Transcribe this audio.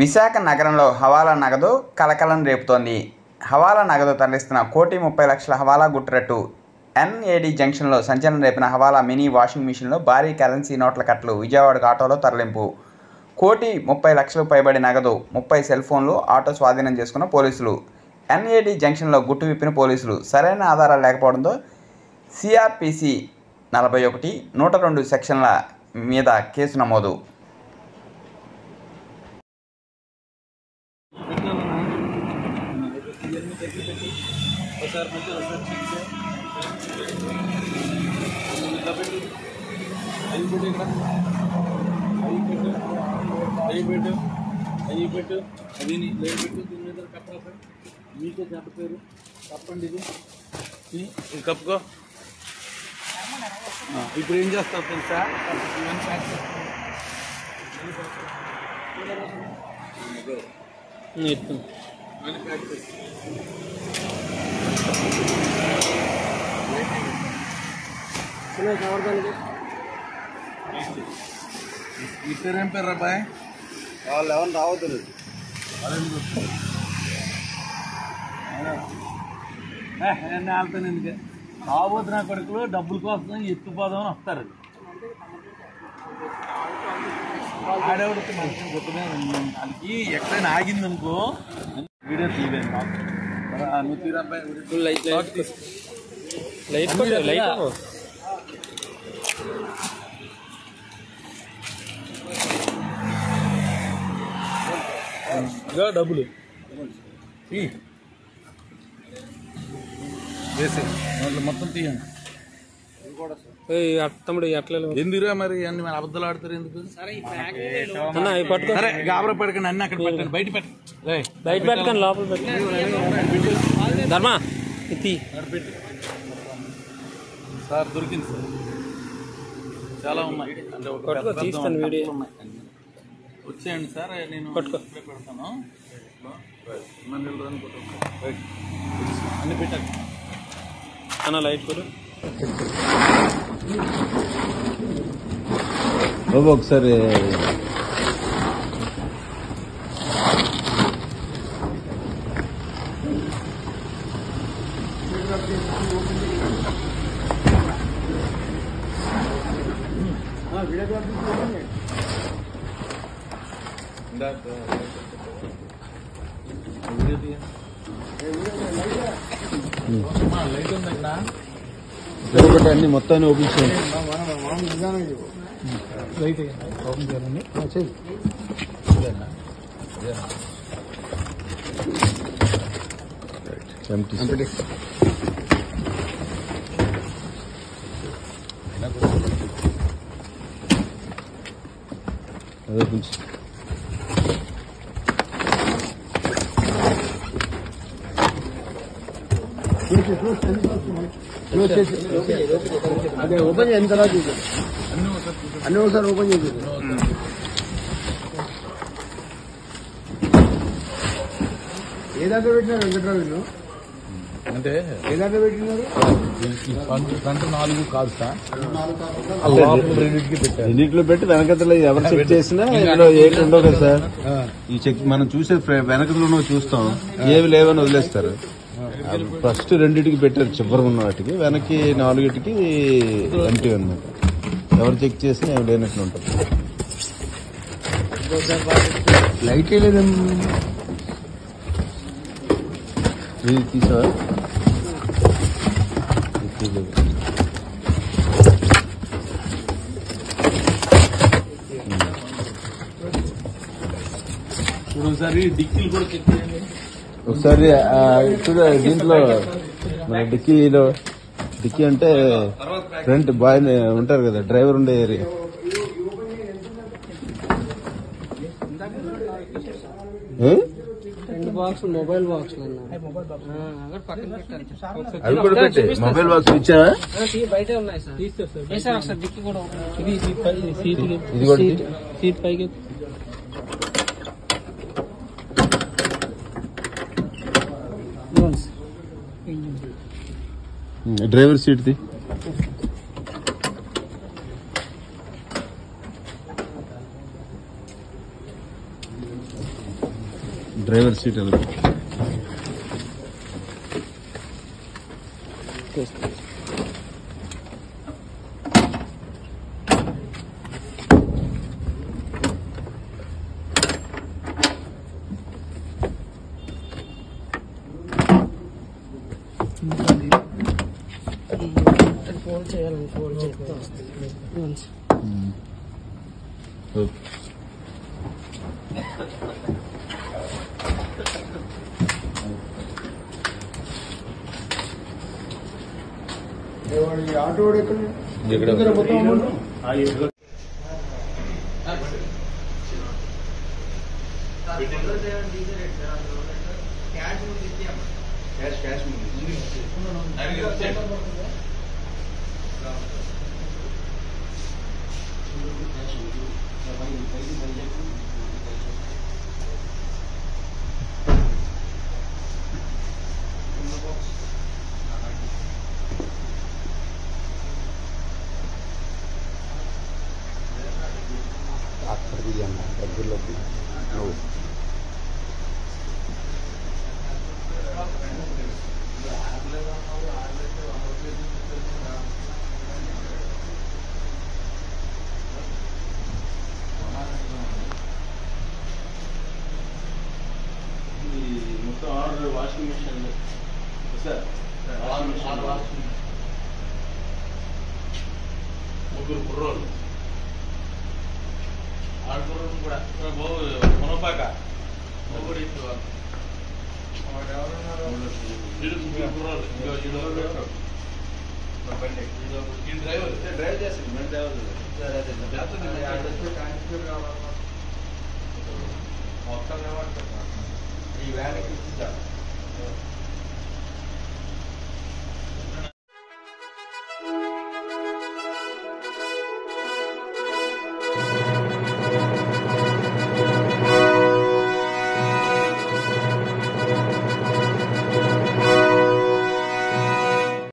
విశాఖ నగరంలో హవాలా నగదు కలకలం రేపుతోంది హవాలా నగదు తరలిస్తున్న కోటి ముప్పై లక్షల హవాలా గుట్టురట్టు ఎన్ఏడి జంక్షన్లో సంచలనం రేపిన హవాలా మినీ వాషింగ్ మిషన్లో భారీ కరెన్సీ నోట్ల కట్టలు విజయవాడకు ఆటోలో తరలింపు కోటి ముప్పై లక్షలు పైబడి నగదు ముప్పై సెల్ ఫోన్లు ఆటో స్వాధీనం చేసుకున్న పోలీసులు ఎన్ఏడి జంక్షన్లో గుట్టు విప్పిన పోలీసులు సరైన ఆధారాలు లేకపోవడంతో సిఆర్పిసి నలభై ఒకటి నూట రెండు సెక్షన్ల మీద కేసు నమోదు ఒకసారి మంచి ఒకసారి చెక్ అవి పెట్టు ఇక్కడ అవి పెట్టు అవి పెట్టు అవి పెట్టు అది నీ లైవ్ పెట్టు దీని మీద కప్పరా సార్ మీకే చెప్పారు తప్పండి ఇది ఇది ఇది కప్పుకో ఆ, ఇప్పుడు ఏం చేస్తావు తెలుసా ఇవన్నీ ప్యాక్ చేస్తావు. ఇవన్నీ ప్యాక్ చేస్తావు ఈ పేరు ఏం పేరు అబ్బాయి వాళ్ళు ఎవరు రావద్దు నేను వెళ్తాను ఎందుకు రాబోతు నా కొడుకులు డబ్బుల కోసం ఎత్తుపోదామని వస్తారు ఆడేవాడికి మంచి గుర్తుమే దానికి ఎక్కడైనా ఆగింది అనుకో వీడియో తీయలేదు నువ్వు తీరా అబ్బాయి లైట్ లైట్ లైట్ ఇదిగో డబ్బులు తీ. వేసే దాంట్లో మొత్తం తీయండి తమ్ముడు ఎట్లా ఎందుకురా మరి అన్ని మరి అబద్ధాలు ఆడతారు ఎందుకు అన్న అవి పట్టుకో సరే గాబరా పడకండి అన్ని అక్కడ పెట్టండి బయట పెట్టండి రేయ్, బయట పెట్టుకొని లోపల పెట్టు ధర్మా ఇది అక్కడ పెట్టు సార్ దొరికింది సార్ చాలా ఉన్నాయి అంటే ఒక పట్టుకో, పెద్ద పెద్ద తీస్తాను ఉన్నాయి. వీడియో. ఉన్నాయి. వచ్చేయండి సార్ నేను పట్టుకో. ఇక్కడే పెడతాను మన నిల్లు రాని పట్టుకో. రైట్. అన్ని పెట్టండి అన్న లైట్ కొడు బాబు ఒకసారి లైట్ ఉంది ఇక్కడ ఒకటి అన్ని మొత్తాన్ని ఓపెన్ చేయండి ఎంటీ అదే కొంచెం అదే ఓపెన్ చేయండి తర్వాత చూద్దాం అన్నీ ఒకసారి ఓపెన్ చేసి ఏ దాంట్లో పెట్టినారు వెంకట్రావు వీళ్ళు అంటే ఏ దాంట్లో పెట్టినారు ఫ్రంట్ నాలుగు కాదు సార్ రెండింటిలో పెట్టి వెనకతలో ఎవరు చెక్ చేసినా ఇందులో ఏటి ఉండవు కదా సార్ ఈ చెక్ మనం చూసే వెనకతలో చూస్తాం ఏవి లేవని వదిలేస్తారు ఫస్ట్ రెండింటికి పెట్టారు చివరి ఉన్న వాటికి వెనక్కి నాలుగిటికి ఎంటీ అన్నమాట ఎవరు చెక్ చేసినా ఏమి లేనట్లు ఉంటుంది లైట్ లేదమ్మా ఇది తీసావా ఇది తీయలేదు. ఇప్పుడు ఒకసారి డిక్కీలు కూడా చెక్ చేయండి ఒకసారి ఆ, చూడ దీంట్లో మన డిక్కీలో డిక్కీ అంటే ఫ్రంట్ బాయ్ ఉంటారు కదా డ్రైవర్ ఉండే ఏరియా ఏ? రెండు బాక్స్ మొబైల్ బాక్స్ పక్కన పెట్టాను అవి కూడా పెట్టి మొబైల్ బాక్స్ ఇచ్చావా బయట ఉన్నాయి సార్ తీస్తే సార్ ఒకసారి డిక్కి కూడా ఇది సీట్ ఇది కూడా సీట్ సీట్ పైకి driver seat the driver seat ఎలా పెట్టు. ఫోన్ చేయాలని ఫోన్ చేస్తే వస్తుంది ఓకే. ఇక్కడ మొత్తం ఆరు వాషింగ్ మిషన్ సార్ ముగ్గురు కుర్రోళ్ళు ఆరు కుర్రోళ్ళు కూడా బాబు మునపాక ముగ్గురు ఇప్పుడు వీడు ముగ్గురు కుర్రోళ్ళు ఇదిగో ఈడు ఈ డ్రైవర్ డ్రైవ్ చేస్తుంది మేము డ్రైవర్ మొత్తం ఈ వ్యాన్కి ఇచ్చారు